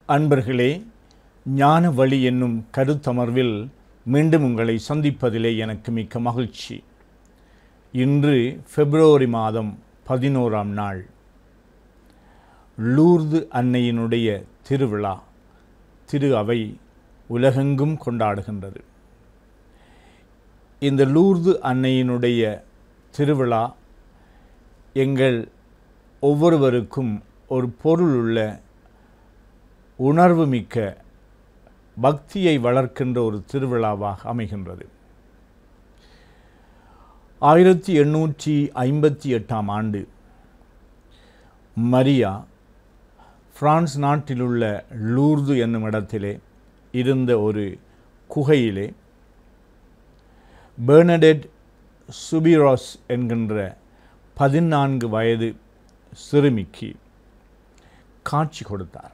அன்பர்களே ஞான வழி என்னும் கருத்தமர்வில் மீண்டும் உங்களை சந்திப்பதிலே எனக்கு மிக்க மகிழ்ச்சி இன்று பிப்ரவரி மாதம் பதினோராம் நாள் லூர்து அன்னையினுடைய திருவிழா திரு அவை உலகெங்கும் கொண்டாடுகின்றது இந்த லூர்து அன்னையினுடைய திருவிழா எங்கள் ஒவ்வொருவருக்கும் ஒரு பொருளுள்ள உணர்வுமிக்க பக்தியை வளர்க்கின்ற ஒரு திருவிழாவாக அமைகின்றது ஆயிரத்தி எண்ணூற்றி ஐம்பத்தி எட்டாம் ஆண்டு மரியா பிரான்ஸ் நாட்டிலுள்ள லூர்து என்னும் இடத்திலே இருந்த ஒரு குகையிலே பெர்னடெட் சுபிராஸ் என்கின்ற பதினான்கு வயது சிறுமிக்கு காட்சி கொடுத்தார்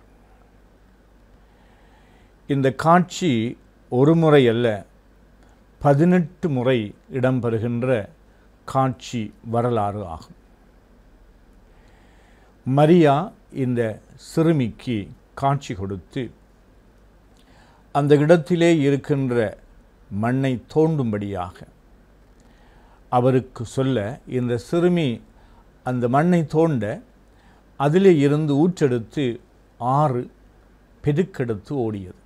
இந்த காட்சி ஒரு முறை அல்ல பதினெட்டு முறை இடம்பெறுகின்ற காட்சி வரலாறு ஆகும் மரியா இந்த சிறுமிக்கு காட்சி கொடுத்து அந்த இடத்திலே இருக்கின்ற மண்ணை தோண்டும்படியாக அவருக்கு சொல்ல இந்த சிறுமி அந்த மண்ணை தோண்ட அதிலே இருந்து ஊற்றெடுத்து ஆறு பெருக்கெடுத்து ஓடியது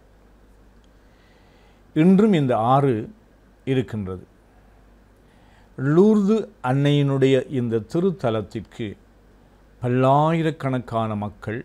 இன்றும் இந்த ஆறு இருக்கின்றது லூர்து அன்னையினுடைய இந்த திருத்தலத்திற்கு பல்லாயிரக்கணக்கான மக்கள்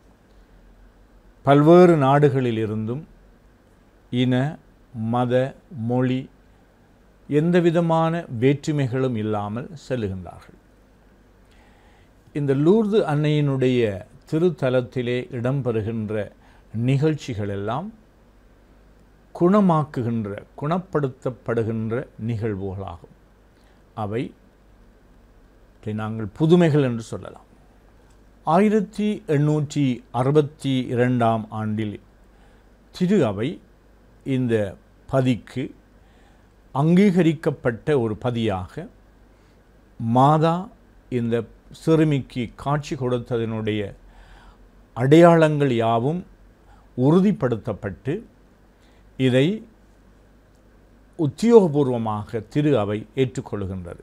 பல்வேறு நாடுகளிலிருந்தும் இன மத மொழி எந்தவிதமான வேற்றுமைகளும் இல்லாமல் செல்லுகின்றார்கள் இந்த லூர்து அன்னையினுடைய திருத்தலத்திலே இடம்பெறுகின்ற நிகழ்ச்சிகள் எல்லாம் குணமாக்குகின்ற குணப்படுத்தப்படுகின்ற நிகழ்வுகளாகும் அவை நாங்கள் புதுமைகள் என்று சொல்லலாம் ஆயிரத்தி எண்ணூற்றி அறுபத்தி இரண்டாம் ஆண்டில் திரு அவை இந்த பதிக்கு அங்கீகரிக்கப்பட்ட ஒரு பதியாக மாதா இந்த சிறுமிக்கு காட்சி கொடுத்ததனுடைய அடையாளங்கள் யாவும் உறுதிப்படுத்தப்பட்டு இதை உத்தியோகபூர்வமாக திரு அவை ஏற்றுக்கொள்கின்றது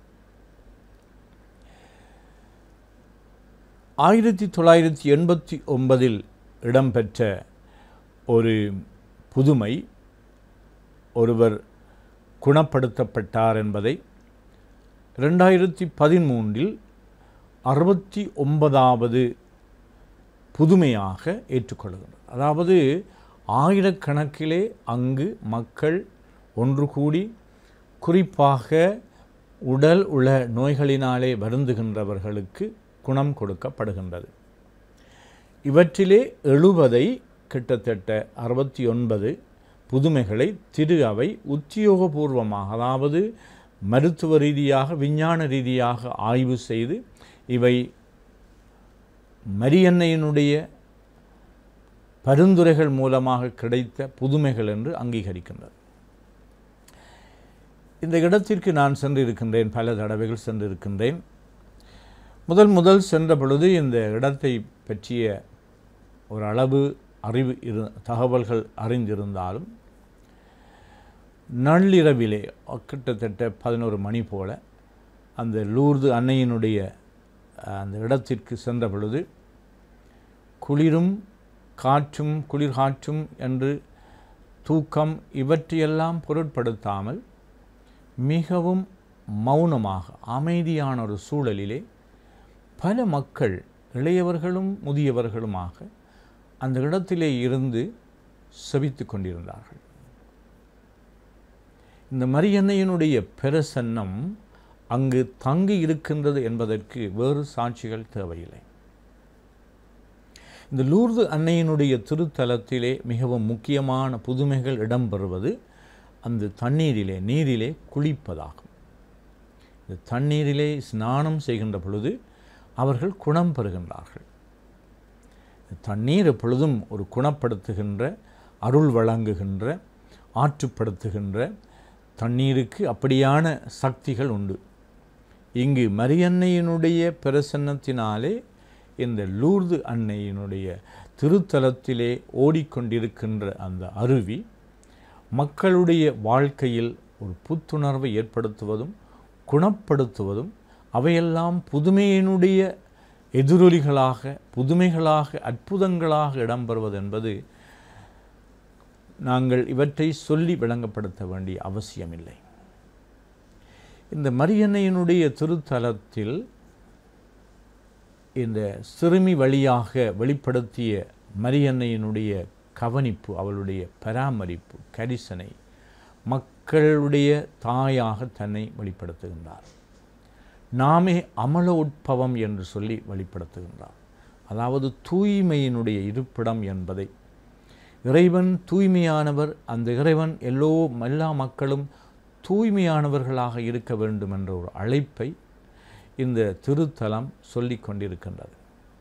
ஆயிரத்தி தொள்ளாயிரத்தி எண்பத்தி ஒன்பதில் இடம்பெற்ற ஒரு புதுமை ஒருவர் குணப்படுத்தப்பட்டார் என்பதை ரெண்டாயிரத்தி பதிமூன்றில் அறுபத்தி ஒன்பதாவது புதுமையாக ஏற்றுக்கொள்கின்றது அதாவது ஆயிரக்கணக்கிலே அங்கு மக்கள் ஒன்று கூடி குறிப்பாக உடல் உள்ள நோய்களினாலே வருந்துகின்றவர்களுக்கு குணம் கொடுக்கப்படுகின்றது இவற்றிலே எழுபதை கிட்டத்தட்ட அறுபத்தி ஒன்பது புதுமைகளை திரு அவை உத்தியோகபூர்வமாக அதாவது மருத்துவ ரீதியாக விஞ்ஞான ரீதியாக ஆய்வு செய்து இவை மரியன்னையினுடைய பரிந்துரைகள் மூலமாக கிடைத்த புதுமைகள் என்று அங்கீகரிக்கின்றது இந்த இடத்திற்கு நான் சென்றிருக்கின்றேன் பல தடவைகள் சென்றிருக்கின்றேன் முதல் முதல் சென்ற பொழுது இந்த இடத்தை பற்றிய ஒரு அளவு அறிவு இரு தகவல்கள் அறிந்திருந்தாலும் நள்ளிரவிலே கிட்டத்தட்ட பதினோரு மணி போல அந்த லூர்து அன்னையினுடைய அந்த இடத்திற்கு சென்ற பொழுது குளிரும் காற்றும் குளிர் காற்றும் என்று தூக்கம் இவற்றையெல்லாம் பொருட்படுத்தாமல் மிகவும் மௌனமாக அமைதியான ஒரு சூழலிலே பல மக்கள் இளையவர்களும் முதியவர்களுமாக அந்த இடத்திலே இருந்து செபித்து கொண்டிருந்தார்கள் இந்த மரியன்னையினுடைய பிரசன்னம் அங்கு தங்கி இருக்கின்றது என்பதற்கு வேறு சாட்சிகள் தேவையில்லை இந்த லூர்து அன்னையினுடைய திருத்தலத்திலே மிகவும் முக்கியமான புதுமைகள் இடம்பெறுவது அந்த தண்ணீரிலே நீரிலே குளிப்பதாகும் இந்த தண்ணீரிலே ஸ்நானம் செய்கின்ற பொழுது அவர்கள் குணம் பெறுகின்றார்கள் தண்ணீர் எப்பொழுதும் ஒரு குணப்படுத்துகின்ற அருள் வழங்குகின்ற ஆற்றுப்படுத்துகின்ற தண்ணீருக்கு அப்படியான சக்திகள் உண்டு இங்கு மரியன்னையினுடைய பிரசன்னத்தினாலே இந்த லூர்து அன்னையினுடைய திருத்தலத்திலே ஓடிக்கொண்டிருக்கின்ற அந்த அருவி மக்களுடைய வாழ்க்கையில் ஒரு புத்துணர்வை ஏற்படுத்துவதும் குணப்படுத்துவதும் அவையெல்லாம் புதுமையினுடைய எதிரொலிகளாக புதுமைகளாக அற்புதங்களாக இடம்பெறுவது என்பது நாங்கள் இவற்றை சொல்லி விளங்கப்படுத்த வேண்டிய அவசியமில்லை இந்த மரியன்னையினுடைய திருத்தலத்தில் இந்த சிறுமி வழியாக வெளிப்படுத்திய மரியன்னையினுடைய கவனிப்பு அவளுடைய பராமரிப்பு கரிசனை மக்களுடைய தாயாக தன்னை வெளிப்படுத்துகின்றார் நாமே அமல உட்பவம் என்று சொல்லி வெளிப்படுத்துகின்றார் அதாவது தூய்மையினுடைய இருப்பிடம் என்பதை இறைவன் தூய்மையானவர் அந்த இறைவன் எல்லோ எல்லா மக்களும் தூய்மையானவர்களாக இருக்க வேண்டும் என்ற ஒரு அழைப்பை இந்த திருத்தலம் சொல்லிக் கொண்டிருக்கின்றது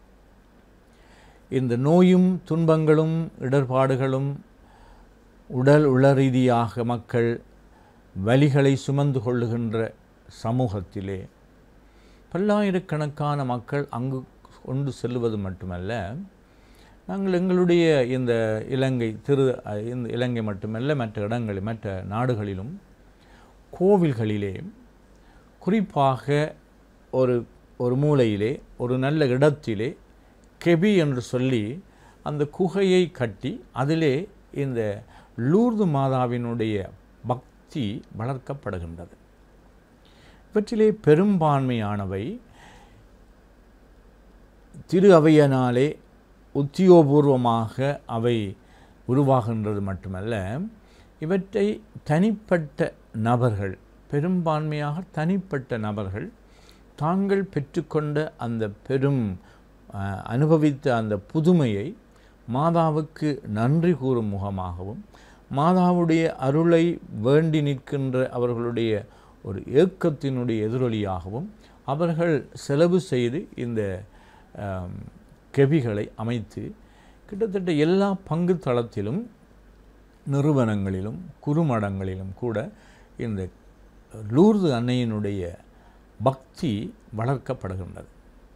இந்த நோயும் துன்பங்களும் இடர்பாடுகளும் உடல் உள ரீதியாக மக்கள் வலிகளை சுமந்து கொள்ளுகின்ற சமூகத்திலே பல்லாயிரக்கணக்கான மக்கள் அங்கு கொண்டு செல்வது மட்டுமல்ல நாங்கள் எங்களுடைய இந்த இலங்கை திரு இந்த இலங்கை மட்டுமல்ல மற்ற இடங்களில் மற்ற நாடுகளிலும் கோவில்களிலே குறிப்பாக ஒரு ஒரு மூலையிலே ஒரு நல்ல இடத்திலே கெபி என்று சொல்லி அந்த குகையை கட்டி அதிலே இந்த லூர்து மாதாவினுடைய பக்தி வளர்க்கப்படுகின்றது இவற்றிலே பெரும்பான்மையானவை திரு அவையனாலே உத்தியோகபூர்வமாக அவை உருவாகின்றது மட்டுமல்ல இவற்றை தனிப்பட்ட நபர்கள் பெரும்பான்மையாக தனிப்பட்ட நபர்கள் தாங்கள் பெற்றுக்கொண்ட அந்த பெரும் அஹ், அனுபவித்த அந்த புதுமையை மாதாவுக்கு நன்றி கூறும் முகமாகவும் மாதாவுடைய அருளை வேண்டி நிற்கின்ற அவர்களுடைய ஒரு ஏக்கத்தினுடைய எதிரொலியாகவும் அவர்கள் செலவு செய்து இந்த ஆம், கெபிகளை அமைத்து கிட்டத்தட்ட எல்லா பங்கு தளத்திலும் நிறுவனங்களிலும் குறுமடங்களிலும் கூட இந்த லூர்து அன்னையினுடைய பக்தி வளர்க்கப்படுகின்றது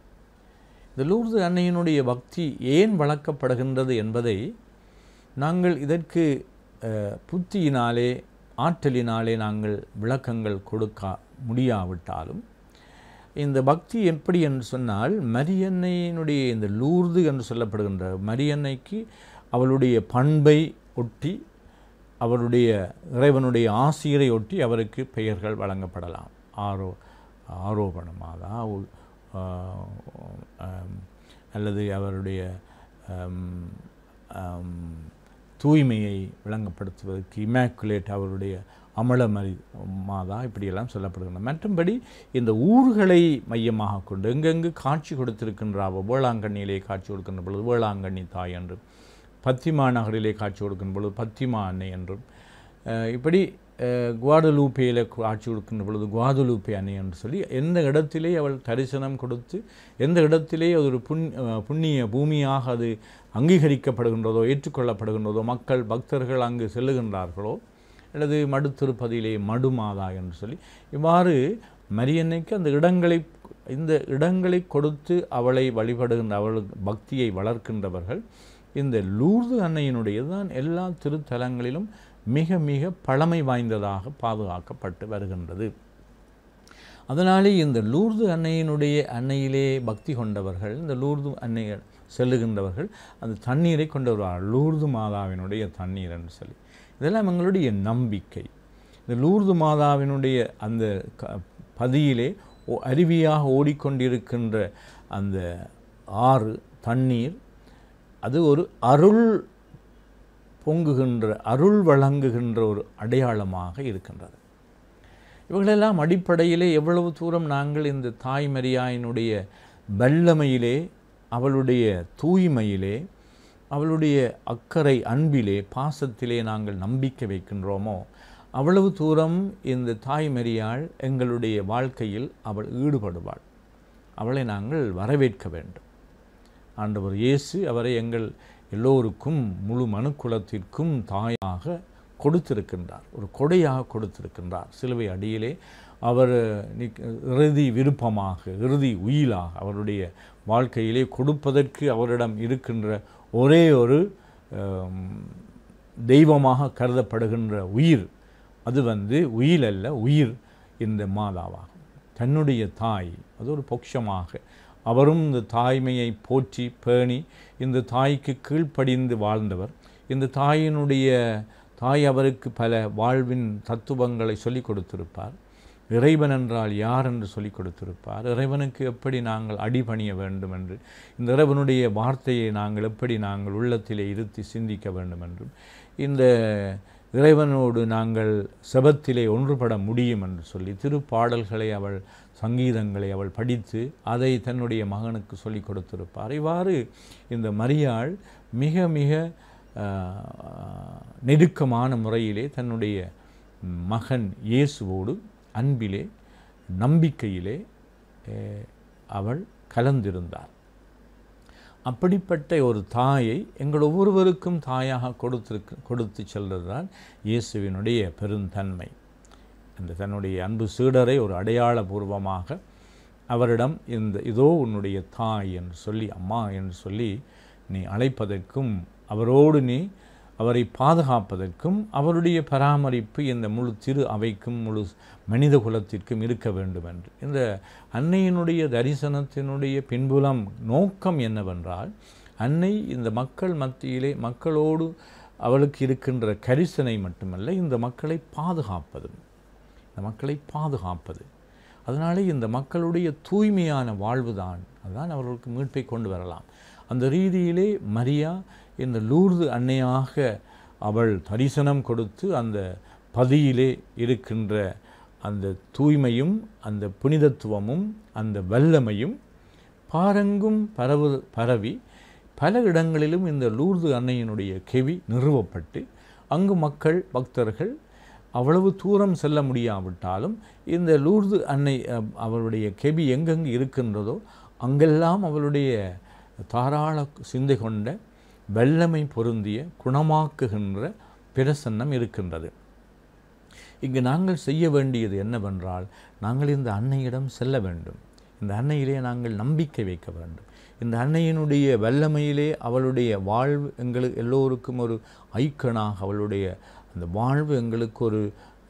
இந்த லூர்து அன்னையினுடைய பக்தி ஏன் வளர்க்கப்படுகின்றது என்பதை நாங்கள் இதற்கு அஹ், புத்தியினாலே ஆற்றலினாலே நாங்கள் விளக்கங்கள் கொடுக்க முடியாவிட்டாலும் இந்த பக்தி எப்படி என்று சொன்னால் மரியன்னையினுடைய இந்த லூர்து என்று சொல்லப்படுகின்ற மரியன்னைக்கு அவளுடைய பண்பை ஒட்டி அவருடைய இறைவனுடைய ஆசிரியரை ஒட்டி அவருக்கு பெயர்கள் வழங்கப்படலாம் ஆரோ ஆரோபண மாதா உ- ஆ- ஆம், அல்லது அவருடைய ஆம், ஆம், தூய்மையை விளங்கப்படுத்துவதற்கு இமாக்குலேட் அவருடைய அமலமரி மாதா இப்படியெல்லாம் சொல்லப்படுகின்றன மற்றும்படி இந்த ஊர்களை மையமாக கொண்டு எங்கெங்கு காட்சி கொடுத்திருக்கின்ற அவ வேளாங்கண்ணியிலே காட்சி கொடுக்கின்ற பொழுது வேளாங்கண்ணி தாய் என்றும் பத்திமா நகரிலே காட்சி கொடுக்கின்ற பொழுது பத்திமா அன்னை என்றும் அஹ், இப்படி அஹ், குவாடலூப்பேயில் காட்சி கொடுக்கின்ற பொழுது குவாதலூப்பே அன்னை என்று சொல்லி எந்த இடத்திலே அவள் தரிசனம் கொடுத்து எந்த இடத்திலே அது ஒரு புண் அஹ், புண்ணிய பூமியாக அது அங்கீகரிக்கப்படுகின்றதோ ஏற்றுக்கொள்ளப்படுகின்றதோ மக்கள் பக்தர்கள் அங்கு செல்லுகின்றார்களோ அல்லது மடுத்திருப்பதிலே மடுமாதா என்று சொல்லி இவ்வாறு மரியன்னைக்கு அந்த இடங்களை இந்த இடங்களை கொடுத்து அவளை வழிபடுகின்ற அவள் பக்தியை வளர்க்கின்றவர்கள் இந்த லூர்து அன்னையினுடைய தான் எல்லா திருத்தலங்களிலும் மிக மிக பழமை வாய்ந்ததாக பாதுகாக்கப்பட்டு வருகின்றது அதனாலே இந்த லூர்து அன்னையினுடைய அன்னையிலே பக்தி கொண்டவர்கள் இந்த லூர்து அன்னை செல்லுகின்றவர்கள் அந்த தண்ணீரை கொண்டு வருவார்கள் லூர்து மாதாவினுடைய தண்ணீர் என்று சொல்லி இதெல்லாம் எங்களுடைய நம்பிக்கை இந்த லூர்து மாதாவினுடைய அந்த க பதியிலே ஓ- அருவியாக ஓடிக்கொண்டிருக்கின்ற அந்த ஆறு தண்ணீர் அது ஒரு அருள் பொங்குகின்ற அருள் வழங்குகின்ற ஒரு அடையாளமாக இருக்கின்றது இவர்களெல்லாம் அடிப்படையிலே எவ்வளவு தூரம் நாங்கள் இந்த தாய் மரியாயினுடைய வல்லமையிலே அவளுடைய தூய்மையிலே அவளுடைய அக்கறை அன்பிலே பாசத்திலே நாங்கள் நம்பிக்கை வைக்கின்றோமோ அவ்வளவு தூரம் இந்த தாய் மரியாள் எங்களுடைய வாழ்க்கையில் அவள் ஈடுபடுவாள் அவளை நாங்கள் வரவேற்க வேண்டும் ஆண்டவர் இயேசு அவரை எங்கள் எல்லோருக்கும் முழு மனுக்குலத்திற்கும் தாயாக கொடுத்திருக்கின்றார் ஒரு கொடையாக கொடுத்திருக்கின்றார் சிலுவை அடியிலே அவர் நிக்- இறுதி விருப்பமாக இறுதி உயிலாக அவருடைய வாழ்க்கையிலே கொடுப்பதற்கு அவரிடம் இருக்கின்ற ஒரே ஒரு ஆம், தெய்வமாக கருதப்படுகின்ற உயிர் அது வந்து உயிர் அல்ல உயிர் இந்த மாதாவாகும் தன்னுடைய தாய் அது ஒரு பொக்ஷமாக அவரும் இந்த தாய்மையை போற்றி பேணி இந்த தாய்க்கு கீழ்ப்படிந்து வாழ்ந்தவர் இந்த தாயினுடைய தாய் அவருக்கு பல வாழ்வின் தத்துவங்களை சொல்லிக் கொடுத்திருப்பார் இறைவன் என்றால் யார் என்று சொல்லிக் கொடுத்திருப்பார் இறைவனுக்கு எப்படி நாங்கள் அடிபணிய வேண்டும் என்று இந்த இறைவனுடைய வார்த்தையை நாங்கள் எப்படி நாங்கள் உள்ளத்திலே இருத்தி சிந்திக்க வேண்டும் என்றும் இந்த இறைவனோடு நாங்கள் செபத்திலே ஒன்றுபட முடியும் என்று சொல்லி திருப்பாடல்களை அவள் சங்கீதங்களை அவள் படித்து அதை தன்னுடைய மகனுக்கு சொல்லிக் கொடுத்திருப்பார் இவ்வாறு இந்த மரியாள் மிக மிக ஆஹ், நெருக்கமான முறையிலே தன்னுடைய மகன் இயேசுவோடு அன்பிலே நம்பிக்கையிலே அஹ், அவள் கலந்திருந்தார் அப்படிப்பட்ட ஒரு தாயை எங்கள் ஒவ்வொருவருக்கும் தாயாக கொடுத்திருக்கு கொடுத்து செல்வதுதான் இயேசுவினுடைய பெருந்தன்மை அந்த தன்னுடைய அன்பு சீடரை ஒரு அடையாளபூர்வமாக அவரிடம் இந்த இதோ உன்னுடைய தாய் என்று சொல்லி அம்மா என்று சொல்லி நீ அழைப்பதற்கும் அவரோடு நீ அவரை பாதுகாப்பதற்கும் அவருடைய பராமரிப்பு இந்த முழு திரு அவைக்கும் முழு மனித குலத்திற்கும் இருக்க வேண்டும் என்று இந்த அன்னையினுடைய தரிசனத்தினுடைய பின்புலம் நோக்கம் என்னவென்றால் அன்னை இந்த மக்கள் மத்தியிலே மக்களோடு அவளுக்கு இருக்கின்ற கரிசனை மட்டுமல்ல இந்த மக்களை பாதுகாப்பதும் இந்த மக்களை பாதுகாப்பது அதனாலே இந்த மக்களுடைய தூய்மையான வாழ்வு தான் அதுதான் அவர்களுக்கு மீட்பை கொண்டு வரலாம் அந்த ரீதியிலே மரியா இந்த லூர்து அன்னையாக அவள் தரிசனம் கொடுத்து அந்த பதியிலே இருக்கின்ற அந்த தூய்மையும் அந்த புனிதத்துவமும் அந்த வல்லமையும் பாரெங்கும் பரவு பரவி பல இடங்களிலும் இந்த லூர்து அன்னையினுடைய கெவி நிறுவப்பட்டு அங்கு மக்கள் பக்தர்கள் அவ்வளவு தூரம் செல்ல முடியாவிட்டாலும் இந்த லூர்து அன்னை அஹ், அவளுடைய கெபி எங்கெங்கு இருக்கின்றதோ அங்கெல்லாம் அவளுடைய தாராள சிந்தை கொண்ட வல்லமை பொருந்திய குணமாக்குகின்ற பிரசன்னம் இருக்கின்றது இங்கு நாங்கள் செய்ய வேண்டியது என்னவென்றால் நாங்கள் இந்த அன்னையிடம் செல்ல வேண்டும் இந்த அன்னையிலே நாங்கள் நம்பிக்கை வைக்க வேண்டும் இந்த அன்னையினுடைய வல்லமையிலே அவளுடைய வாழ்வு எங்களுக்கு எல்லோருக்கும் ஒரு ஐக்கனாக அவளுடைய அந்த வாழ்வு எங்களுக்கு ஒரு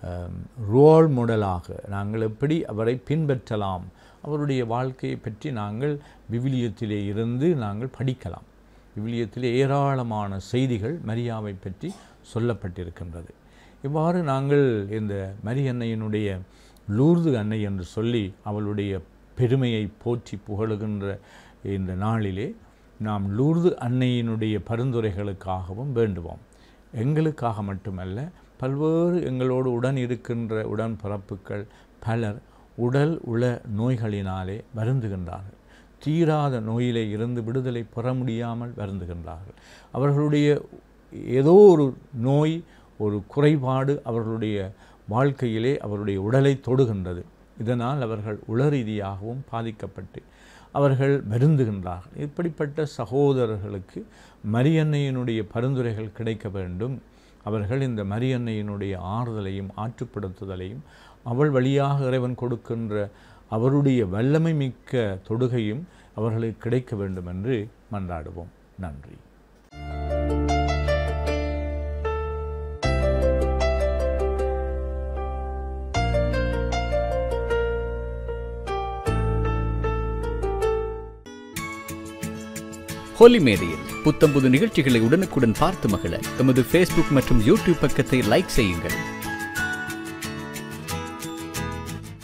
ரோல் மாடலாக நாங்கள் எப்படி அவரை பின்பற்றலாம் அவருடைய வாழ்க்கையை பற்றி நாங்கள் விவிலியத்திலே இருந்து நாங்கள் படிக்கலாம் விவிலியத்திலே ஏராளமான செய்திகள் மரியாவை பற்றி சொல்லப்பட்டிருக்கின்றது இவ்வாறு நாங்கள் இந்த மரி அன்னையினுடைய லூர்து அன்னை என்று சொல்லி அவளுடைய பெருமையை போற்றி புகழுகின்ற இந்த நாளிலே நாம் லூர்து அன்னையினுடைய பரிந்துரைகளுக்காகவும் வேண்டுவோம் எங்களுக்காக மட்டுமல்ல பல்வேறு எங்களோடு உடன் இருக்கின்ற உடன் பிறப்புகள் பலர் உடல் உள நோய்களினாலே வருந்துகின்றார்கள் தீராத நோயிலே இருந்து விடுதலை பெற முடியாமல் வருந்துகின்றார்கள் அவர்களுடைய ஏதோ ஒரு நோய் ஒரு குறைபாடு அவர்களுடைய வாழ்க்கையிலே அவருடைய உடலை தொடுகின்றது இதனால் அவர்கள் உள ரீதியாகவும் பாதிக்கப்பட்டு அவர்கள் வருந்துகின்றார்கள் இப்படிப்பட்ட சகோதரர்களுக்கு மரியன்னையினுடைய பரிந்துரைகள் கிடைக்க வேண்டும் அவர்கள் இந்த மரியன்னையினுடைய ஆறுதலையும் ஆற்றுப்படுத்துதலையும் அவள் வழியாக இறைவன் கொடுக்கின்ற அவருடைய வல்லமை மிக்க தொடுகையும் அவர்களுக்கு கிடைக்க வேண்டும் என்று மன்றாடுவோம் நன்றி ஹோலி மேடையில் புத்தம்புது நிகழ்ச்சிகளை உடனுக்குடன் பார்த்து மகிழ எமது ஃபேஸ்புக் மற்றும் யூடியூப் பக்கத்தை லைக் செய்யுங்கள்